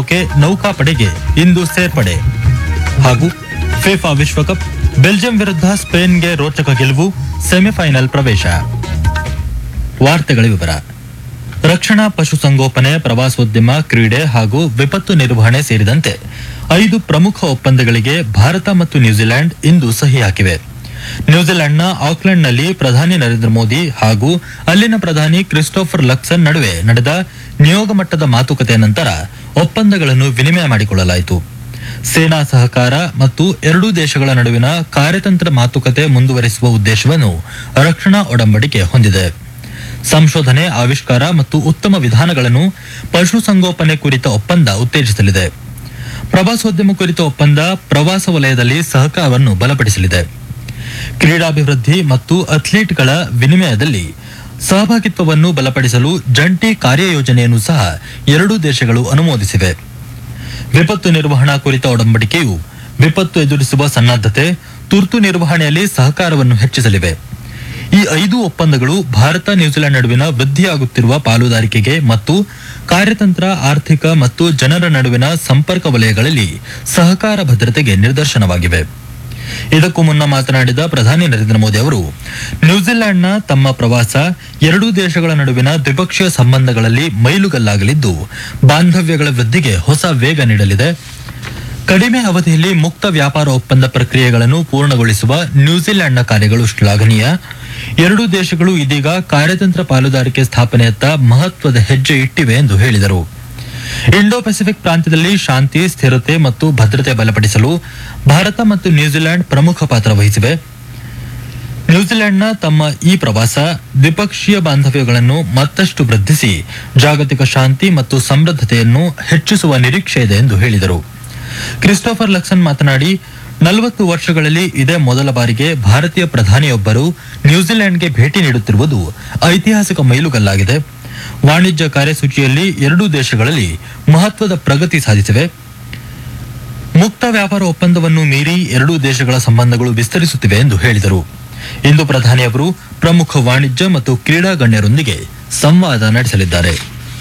ನೌಕೆ ನೌಕಾಪಡೆಗೆ ಇಂದು ಸೇರ್ಪಡೆ ಹಾಗೂ ಫಿಫಾ ವಿಶ್ವಕಪ್ ಬೆಲ್ಜಿಯಂ ವಿರುದ್ಧ ಸ್ಪೇನ್ಗೆ ರೋಚಕ ಗೆಲುವು ಸೆಮಿಫೈನಲ್ ಪ್ರವೇಶ ವಾರ್ತೆಗಳ ವಿವರ ರಕ್ಷಣಾ ಪಶುಸಂಗೋಪನೆ ಪ್ರವಾಸೋದ್ಯಮ ಕ್ರೀಡೆ ಹಾಗೂ ವಿಪತ್ತು ನಿರ್ವಹಣೆ ಸೇರಿದಂತೆ ಐದು ಪ್ರಮುಖ ಒಪ್ಪಂದಗಳಿಗೆ ಭಾರತ ಮತ್ತು ನ್ಯೂಜಿಲೆಂಡ್ ಇಂದು ಸಹಿ ಹಾಕಿವೆ ನ್ಯೂಜಿಲೆಂಡ್ನ ಆಕ್ಲೆಂಡ್ನಲ್ಲಿ ಪ್ರಧಾನಿ ನರೇಂದ್ರ ಮೋದಿ ಹಾಗೂ ಅಲ್ಲಿನ ಪ್ರಧಾನಿ ಕ್ರಿಸ್ಟೋಫರ್ ಲಕ್ಸನ್ ನಡುವೆ ನಡೆದ ನಿಯೋಗ ಮಟ್ಟದ ಮಾತುಕತೆಯ ನಂತರ ಒಪ್ಪಂದಗಳನ್ನು ವಿನಿಮಯ ಮಾಡಿಕೊಳ್ಳಲಾಯಿತು ಸೇನಾ ಸಹಕಾರ ಮತ್ತು ಎರಡೂ ದೇಶಗಳ ನಡುವಿನ ಕಾರ್ಯತಂತ್ರ ಮಾತುಕತೆ ಮುಂದುವರಿಸುವ ಉದ್ದೇಶವನ್ನು ರಕ್ಷಣಾ ಒಡಂಬಡಿಕೆ ಹೊಂದಿದೆ ಸಂಶೋಧನೆ ಆವಿಷ್ಕಾರ ಮತ್ತು ಉತ್ತಮ ವಿಧಾನಗಳನ್ನು ಪಶುಸಂಗೋಪನೆ ಕುರಿತ ಒಪ್ಪಂದ ಉತ್ತೇಜಿಸಲಿದೆ ಪ್ರವಾಸೋದ್ಯಮ ಕುರಿತ ಒಪ್ಪಂದ ಪ್ರವಾಸ ವಲಯದಲ್ಲಿ ಸಹಕಾರವನ್ನು ಬಲಪಡಿಸಲಿದೆ ಕ್ರೀಡಾಭಿವೃದ್ಧಿ ಮತ್ತು ಅಥ್ಲೀಟ್ಗಳ ವಿನಿಮಯದಲ್ಲಿ ಸಹಭಾಗಿತ್ವವನ್ನು ಬಲಪಡಿಸಲು ಜಂಟಿ ಕಾರ್ಯಯೋಜನೆಯನ್ನು ಸಹ ಎರಡೂ ದೇಶಗಳು ಅನುಮೋದಿಸಿವೆ ವಿಪತ್ತು ನಿರ್ವಹಣಾ ಕುರಿತ ಒಡಂಬಡಿಕೆಯು ವಿಪತ್ತು ಎದುರಿಸುವ ಸನ್ನದ್ಧತೆ ತುರ್ತು ನಿರ್ವಹಣೆಯಲ್ಲಿ ಸಹಕಾರವನ್ನು ಹೆಚ್ಚಿಸಲಿವೆ ಈ ಐದು ಒಪ್ಪಂದಗಳು ಭಾರತ ನ್ಯೂಜಿಲೆಂಡ್ ನಡುವಿನ ವೃದ್ಧಿಯಾಗುತ್ತಿರುವ ಪಾಲುದಾರಿಕೆಗೆ ಮತ್ತು ಕಾರ್ಯತಂತ್ರ ಆರ್ಥಿಕ ಮತ್ತು ಜನರ ನಡುವಿನ ಸಂಪರ್ಕ ವಲಯಗಳಲ್ಲಿ ಸಹಕಾರ ಭದ್ರತೆಗೆ ನಿದರ್ಶನವಾಗಿವೆ ಇದಕ್ಕೂ ಮುನ್ನ ಮಾತನಾಡಿದ ಪ್ರಧಾನಿ ನರೇಂದ್ರ ಮೋದಿ ಅವರು ನ್ಯೂಜಿಲೆಂಡ್ನ ತಮ್ಮ ಪ್ರವಾಸ ಎರಡೂ ದೇಶಗಳ ನಡುವಿನ ದ್ವಿಪಕ್ಷೀಯ ಸಂಬಂಧಗಳಲ್ಲಿ ಮೈಲುಗಲ್ಲಾಗಲಿದ್ದು ಬಾಂಧವ್ಯಗಳ ವೃದ್ಧಿಗೆ ಹೊಸ ವೇಗ ನೀಡಲಿದೆ ಕಡಿಮೆ ಅವಧಿಯಲ್ಲಿ ಮುಕ್ತ ವ್ಯಾಪಾರ ಒಪ್ಪಂದ ಪ್ರಕ್ರಿಯೆಗಳನ್ನು ಪೂರ್ಣಗೊಳಿಸುವ ನ್ಯೂಜಿಲೆಂಡ್ನ ಕಾರ್ಯಗಳು ಶ್ಲಾಘನೀಯ ಎರಡೂ ದೇಶಗಳು ಇದೀಗ ಕಾರ್ಯತಂತ್ರ ಪಾಲುದಾರಿಕೆ ಸ್ಥಾಪನೆಯತ್ತ ಮಹತ್ವದ ಹೆಜ್ಜೆ ಇಟ್ಟಿವೆ ಎಂದು ಹೇಳಿದರು ಇಂಡೋ ಪೆಸಿಫಿಕ್ ಪ್ರಾಂತ್ಯದಲ್ಲಿ ಶಾಂತಿ ಸ್ಥಿರತೆ ಮತ್ತು ಭದ್ರತೆ ಬಲಪಡಿಸಲು ಭಾರತ ಮತ್ತು ನ್ಯೂಜಿಲೆಂಡ್ ಪ್ರಮುಖ ಪಾತ್ರ ವಹಿಸಿವೆ ನ್ಯೂಜಿಲೆಂಡ್ನ ತಮ್ಮ ಈ ಪ್ರವಾಸ ದ್ವಿಪಕ್ಷೀಯ ಬಾಂಧವ್ಯಗಳನ್ನು ಮತ್ತಷ್ಟು ವೃದ್ಧಿಸಿ ಜಾಗತಿಕ ಶಾಂತಿ ಮತ್ತು ಸಮೃದ್ಧತೆಯನ್ನು ಹೆಚ್ಚಿಸುವ ನಿರೀಕ್ಷೆ ಇದೆ ಎಂದು ಹೇಳಿದರು ಕ್ರಿಸ್ಟೋಫರ್ ಲಕ್ಸನ್ ಮಾತನಾಡಿ ನಲವತ್ತು ವರ್ಷಗಳಲ್ಲಿ ಇದೇ ಮೊದಲ ಬಾರಿಗೆ ಭಾರತೀಯ ಪ್ರಧಾನಿಯೊಬ್ಬರು ನ್ಯೂಜಿಲೆಂಡ್ಗೆ ಭೇಟಿ ನೀಡುತ್ತಿರುವುದು ಐತಿಹಾಸಿಕ ಮೈಲುಗಲ್ಲಾಗಿದೆ ವಾಣಿಜ್ಯ ಕಾರ್ಯಸೂಚಿಯಲ್ಲಿ ಎರಡೂ ದೇಶಗಳಲ್ಲಿ ಮಹತ್ವದ ಪ್ರಗತಿ ಸಾಧಿಸಿವೆ ಮುಕ್ತ ವ್ಯಾಪಾರ ಒಪ್ಪಂದವನ್ನು ಮೀರಿ ಎರಡೂ ದೇಶಗಳ ಸಂಬಂಧಗಳು ವಿಸ್ತರಿಸುತ್ತಿವೆ ಎಂದು ಹೇಳಿದರು ಇಂದು ಪ್ರಧಾನಿಯವರು ಪ್ರಮುಖ ವಾಣಿಜ್ಯ ಮತ್ತು ಕ್ರೀಡಾ ಗಣ್ಯರೊಂದಿಗೆ ಸಂವಾದ ನಡೆಸಲಿದ್ದಾರೆ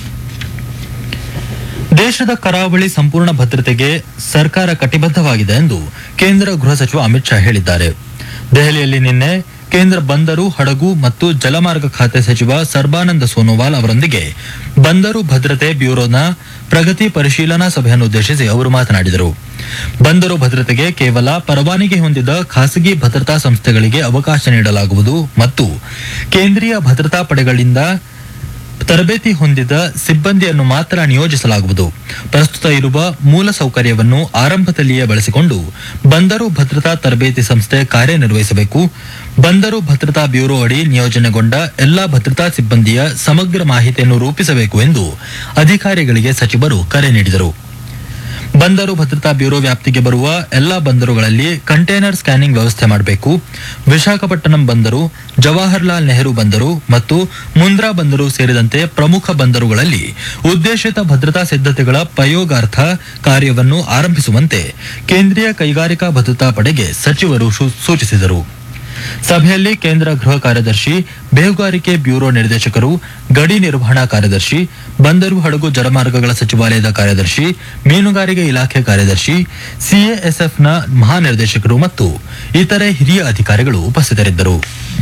ದೇಶದ ಕರಾವಳಿ ಸಂಪೂರ್ಣ ಭದ್ರತೆಗೆ ಸರ್ಕಾರ ಕಟಿಬದ್ಧವಾಗಿದೆ ಎಂದು ಕೇಂದ್ರ ಗೃಹ ಸಚಿವ ಅಮಿತ್ ಶಾ ಹೇಳಿದ್ದಾರೆ ದೆಹಲಿಯಲ್ಲಿ ನಿನ್ನೆ ಕೇಂದ್ರ ಬಂದರು ಹಡಗು ಮತ್ತು ಜಲಮಾರ್ಗ ಖಾತೆ ಸಚಿವ ಸರ್ಬಾನಂದ ಸೋನೋವಾಲ್ ಅವರೊಂದಿಗೆ ಬಂದರು ಭದ್ರತೆ ಬ್ಯೂರೋನ ಪ್ರಗತಿ ಪರಿಶೀಲನಾ ಸಭೆಯನ್ನು ಉದ್ದೇಶಿಸಿ ಅವರು ಮಾತನಾಡಿದರು ಬಂದರು ಭದ್ರತೆಗೆ ಕೇವಲ ಪರವಾನಗಿ ಹೊಂದಿದ ಖಾಸಗಿ ಭದ್ರತಾ ಸಂಸ್ಥೆಗಳಿಗೆ ಅವಕಾಶ ನೀಡಲಾಗುವುದು ಮತ್ತು ಕೇಂದ್ರೀಯ ಭದ್ರತಾ ಪಡೆಗಳಿಂದ ತರಬೇತಿ ಹೊಂದಿದ ಸಿಬ್ಬಂದಿಯನ್ನು ಮಾತ್ರ ನಿಯೋಜಿಸಲಾಗುವುದು ಪ್ರಸ್ತುತ ಇರುವ ಮೂಲ ಸೌಕರ್ಯವನ್ನು ಆರಂಭದಲ್ಲಿಯೇ ಬಳಸಿಕೊಂಡು ಬಂದರು ಭದ್ರತಾ ತರಬೇತಿ ಸಂಸ್ಥೆ ಕಾರ್ಯನಿರ್ವಹಿಸಬೇಕು ಬಂದರು ಭದ್ರತಾ ಬ್ಯೂರೋ ಅಡಿ ನಿಯೋಜನೆಗೊಂಡ ಎಲ್ಲಾ ಭದ್ರತಾ ಸಿಬ್ಬಂದಿಯ ಸಮಗ್ರ ಮಾಹಿತಿಯನ್ನು ರೂಪಿಸಬೇಕು ಎಂದು ಅಧಿಕಾರಿಗಳಿಗೆ ಸಚಿವರು ಕರೆ ನೀಡಿದರು ಬಂದರು ಭದ್ರತಾ ಬ್ಯೂರೋ ವ್ಯಾಪ್ತಿಗೆ ಬರುವ ಎಲ್ಲಾ ಬಂದರುಗಳಲ್ಲಿ ಕಂಟೈನರ್ ಸ್ಕ್ಯಾನಿಂಗ್ ವ್ಯವಸ್ಥೆ ಮಾಡಬೇಕು ವಿಶಾಖಪಟ್ಟಣಂ ಬಂದರು ಜವಾಹರ್ಲಾಲ್ ನೆಹರು ಬಂದರು ಮತ್ತು ಮುಂದ್ರಾ ಬಂದರು ಸೇರಿದಂತೆ ಪ್ರಮುಖ ಬಂದರುಗಳಲ್ಲಿ ಉದ್ದೇಶಿತ ಭದ್ರತಾ ಸಿದ್ಧತೆಗಳ ಪ್ರಯೋಗಾರ್ಥ ಕಾರ್ಯವನ್ನು ಆರಂಭಿಸುವಂತೆ ಕೇಂದ್ರೀಯ ಕೈಗಾರಿಕಾ ಭದ್ರತಾ ಪಡೆಗೆ ಸಚಿವರು ಸೂ- ಸೂಚಿಸಿದರು ಸಭೆಯಲ್ಲಿ ಕೇಂದ್ರ ಗೃಹ ಕಾರ್ಯದರ್ಶಿ ಬೇಹುಗಾರಿಕೆ ಬ್ಯೂರೋ ನಿರ್ದೇಶಕರು ಗಡಿ ನಿರ್ವಹಣಾ ಕಾರ್ಯದರ್ಶಿ ಬಂದರು ಹಡಗು ಜಲಮಾರ್ಗಗಳ ಸಚಿವಾಲಯದ ಕಾರ್ಯದರ್ಶಿ ಮೀನುಗಾರಿಕೆ ಇಲಾಖೆ ಕಾರ್ಯದರ್ಶಿ ಸಿಎಎಸ್ಎಫ್ನ ಮಹಾನಿರ್ದೇಶಕರು ಮತ್ತು ಇತರೆ ಹಿರಿಯ ಅಧಿಕಾರಿಗಳು ಉಪಸ್ಥಿತರಿದ್ದರು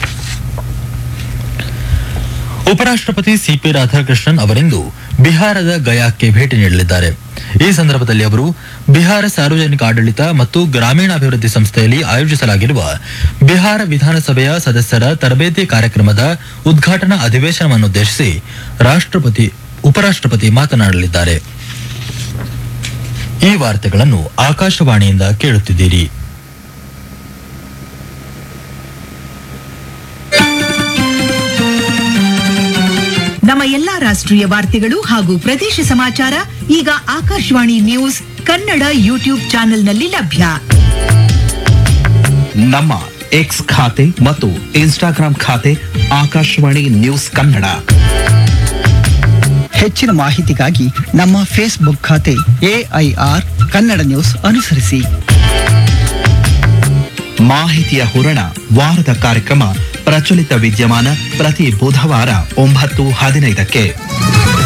ಉಪರಾಷ್ಟ್ರಪತಿ ಸಿಪಿ ರಾಧಾಕೃಷ್ಣನ್ ಅವರಿಂದು ಬಿಹಾರದ ಗಯಾಕ್ಕೆ ಭೇಟಿ ನೀಡಲಿದ್ದಾರೆ ಈ ಸಂದರ್ಭದಲ್ಲಿ ಅವರು ಬಿಹಾರ ಸಾರ್ವಜನಿಕ ಆಡಳಿತ ಮತ್ತು ಗ್ರಾಮೀಣಾಭಿವೃದ್ಧಿ ಸಂಸ್ಥೆಯಲ್ಲಿ ಆಯೋಜಿಸಲಾಗಿರುವ ಬಿಹಾರ ವಿಧಾನಸಭೆಯ ಸದಸ್ಯರ ತರಬೇತಿ ಕಾರ್ಯಕ್ರಮದ ಉದ್ಘಾಟನಾ ಅಧಿವೇಶನವನ್ನುದ್ದೇಶಿಸಿ ರಾಷ್ಟ್ರಪತಿ ಉಪರಾಷ್ಟ್ರಪತಿ ಮಾತನಾಡಲಿದ್ದಾರೆ ಈ ವಾರ್ತೆಗಳನ್ನು ಆಕಾಶವಾಣಿಯಿಂದ ಕೇಳುತ್ತಿದ್ದೀರಿ ನಮ್ಮ ಎಲ್ಲಾ ರಾಷ್ಟ್ರೀಯ ವಾರ್ತೆಗಳು ಹಾಗೂ ಪ್ರದೇಶ ಸಮಾಚಾರ ಈಗ ಆಕಾಶವಾಣಿ ನ್ಯೂಸ್ ಕನ್ನಡ ಯೂಟ್ಯೂಬ್ ಚಾನೆಲ್ನಲ್ಲಿ ಲಭ್ಯ ನಮ್ಮ ಎಕ್ಸ್ ಖಾತೆ ಮತ್ತು ಇನ್ಸ್ಟಾಗ್ರಾಂ ಖಾತೆ ಆಕಾಶವಾಣಿ ನ್ಯೂಸ್ ಕನ್ನಡ ಹೆಚ್ಚಿನ ಮಾಹಿತಿಗಾಗಿ ನಮ್ಮ ಫೇಸ್ಬುಕ್ ಖಾತೆ ಎಐಆರ್ ಕನ್ನಡ ನ್ಯೂಸ್ ಅನುಸರಿಸಿ ಮಾಹಿತಿಯ ಹೂರಣ ವಾರದ ಕಾರ್ಯಕ್ರಮ ಪ್ರಚಲಿತ ವಿದ್ಯಮಾನ ಪ್ರತಿ ಬುಧವಾರ ಒಂಬತ್ತು ಹದಿನೈದಕ್ಕೆ